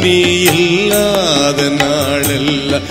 நீ இல்லாத நாளெல்லாம்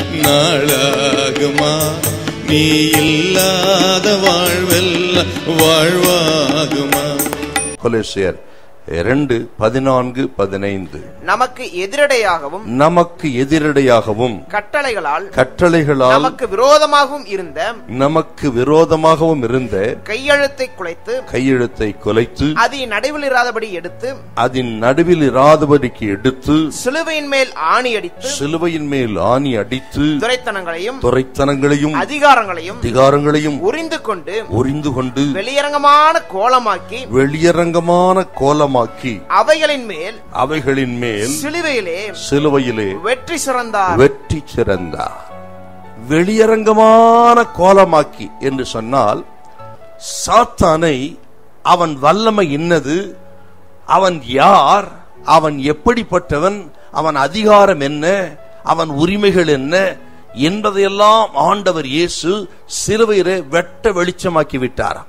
நாளாகுமா நீ இல்லாத வாழ்வெல்லாம் வாழ்வாகுமா கொலேசியர் இரண்டு பதினான்கு பதினைந்து நமக்கு எதிரடையாகவும் நமக்கு எதிரடையாகவும் கட்டளைகளால் கட்டளைகளால் நமக்கு விரோதமாகவும் இருந்த நமக்கு விரோதமாகவும் இருந்த கையெழுத்தை குலைத்து கையெழுத்தை குலைத்து அது நடுவில் இராதபடி எடுத்து அதன் நடுவில் இராதபடிக்கு எடுத்து சிலுவையின் மேல் ஆணி அடித்து சிலுவையின் மேல் ஆணி அடித்து துரைத்தனங்களையும் துரைத்தனங்களையும் அதிகாரங்களையும் அதிகாரங்களையும் உரிந்து கொண்டு உரிந்து கொண்டு வெளியரங்கமான கோலமாக்கி வெளியரங்கமான கோலமாக்கி அவைகளின் மேல் அவைகளின் மேல் சிலுவையிலே சிலுவையிலே வெற்றி சிறந்தார் வெற்றி சிறந்தார் வெளியரங்கமான கோலமாக்கி என்று சொன்னால் சாத்தானை அவன் வல்லமை இன்னது அவன் யார் அவன் எப்படிப்பட்டவன் அவன் அதிகாரம் என்ன அவன் உரிமைகள் என்ன என்பதையெல்லாம் ஆண்டவர் இயேசு சிலுவையிலே வெட்ட வெளிச்சமாக்கி விட்டாராம்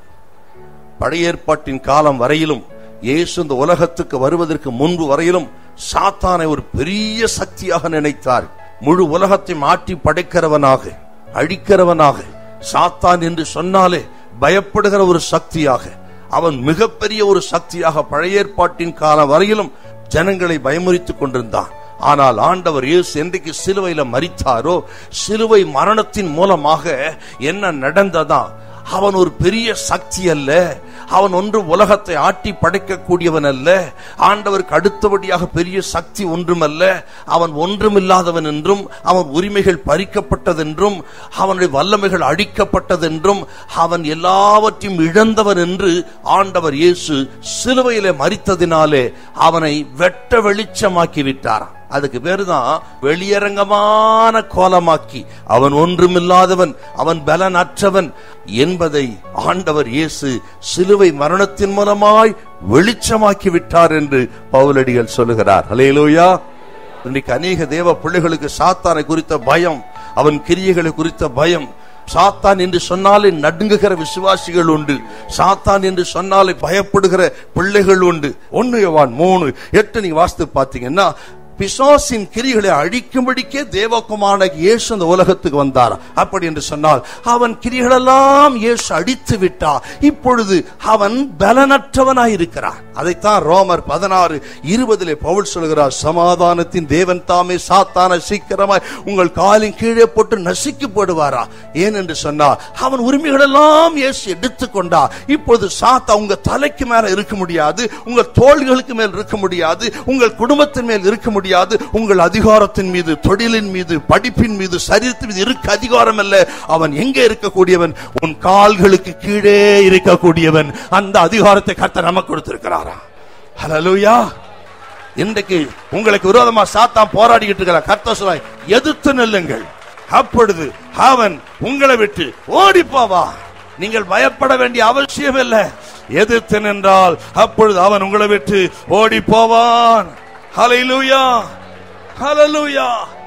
பழைய ஏற்பாட்டின் காலம் வரையிலும் இயேசு இந்த உலகத்துக்கு வருவதற்கு முன்பு வரையிலும் சாத்தானை ஒரு பெரிய சக்தியாக நினைத்தார் முழு உலகத்தை மாற்றி படைக்கிறவனாக அழிக்கிறவனாக சாத்தான் என்று சொன்னாலே பயப்படுகிற ஒரு சக்தியாக அவன் மிகப்பெரிய ஒரு சக்தியாக பழைய ஏற்பாட்டின் காலம் வரையிலும் ஜனங்களை பயமுறித்துக் கொண்டிருந்தான் ஆனால் ஆண்டவர் இயேசு என்றைக்கு சிலுவையில மரித்தாரோ சிலுவை மரணத்தின் மூலமாக என்ன நடந்ததா அவன் ஒரு பெரிய சக்தி அல்ல அவன் ஒன்று உலகத்தை ஆட்டி படைக்கக்கூடியவன் அல்ல ஆண்டவருக்கு அடுத்தபடியாக பெரிய சக்தி ஒன்றுமல்ல அவன் ஒன்றுமில்லாதவன் என்றும் அவன் உரிமைகள் பறிக்கப்பட்டதென்றும் அவனுடைய வல்லமைகள் அழிக்கப்பட்டதென்றும் அவன் எல்லாவற்றையும் இழந்தவன் என்று ஆண்டவர் இயேசு சிலுவையிலே மரித்ததினாலே அவனை வெட்ட வெளிச்சமாக்கி விட்டாராம் அதுக்கு பேருதான் வெளியரங்கமான கோலமாக்கி அவன் ஒன்றுமில்லாதவன் அவன் பலனற்றவன் என்பதை ஆண்டவர் இயேசு சிலுவை மரணத்தின் மூலமாய் வெளிச்சமாக்கி விட்டார் என்று பவுலடிகள் சொல்லுகிறார் ஹலேலூயா இன்னைக்கு அநேக தேவ பிள்ளைகளுக்கு சாத்தானை குறித்த பயம் அவன் கிரியைகளை குறித்த பயம் சாத்தான் என்று சொன்னாலே நடுங்குகிற விசுவாசிகள் உண்டு சாத்தான் என்று சொன்னாலே பயப்படுகிற பிள்ளைகள் உண்டு ஒன்னு யோவான் மூணு எட்டு நீங்க வாசித்து பாத்தீங்கன்னா பிசாசின் கிரிகளை அழிக்கும்படிக்கே தேவகுமாரன இயேசு அந்த உலகத்துக்கு வந்தார் அப்படி என்று சொன்னால் அவன் கிரிகளெல்லாம் இயேசு அடித்து விட்டார் இப்பொழுது அவன் பலனற்றவனாய் இருக்கிறான் அதைத்தான் ரோமர் பதினாறு இருபதிலே பவுல் சொல்கிறார் சமாதானத்தின் தேவன் தாமே சாத்தான சீக்கிரமாய் உங்கள் காலின் கீழே போட்டு நசுக்கி போடுவாரா ஏன் என்று சொன்னார் அவன் உரிமைகளெல்லாம் இயேசு எடுத்துக்கொண்டார் இப்பொழுது சாத்தா உங்க தலைக்கு மேல இருக்க முடியாது உங்கள் தோள்களுக்கு மேல் இருக்க முடியாது உங்கள் குடும்பத்தின் மேல் இருக்க முடியாது உங்கள் அதிகாரத்தின் மீது தொழிலின் மீது படிப்பின் மீது சரீரத்தின் மீது இருக்க அதிகாரம் அல்ல அவன் எங்கே இருக்கக்கூடியவன் உன் கால்களுக்கு கீழே இருக்கக்கூடியவன் அந்த அதிகாரத்தை கர்த்தர் நமக்கு கொடுத்திருக்கிறாரா ஹalleluya இன்றைக்கு உங்களுக்கு விரோதமா சாத்தான் போராடிக்கிட்டு இருக்கிற கர்த்தர் சொல்றார் எதிர்த்து நில்லுங்கள் அப்பொழுது அவன் உங்களை விட்டு ஓடி போவா நீங்கள் பயப்பட வேண்டிய அவசியம் இல்லை எதிர்த்து நின்றால் அப்பொழுது அவன் உங்களை விட்டு ஓடி போவான் ஹalleluya ஹalleluya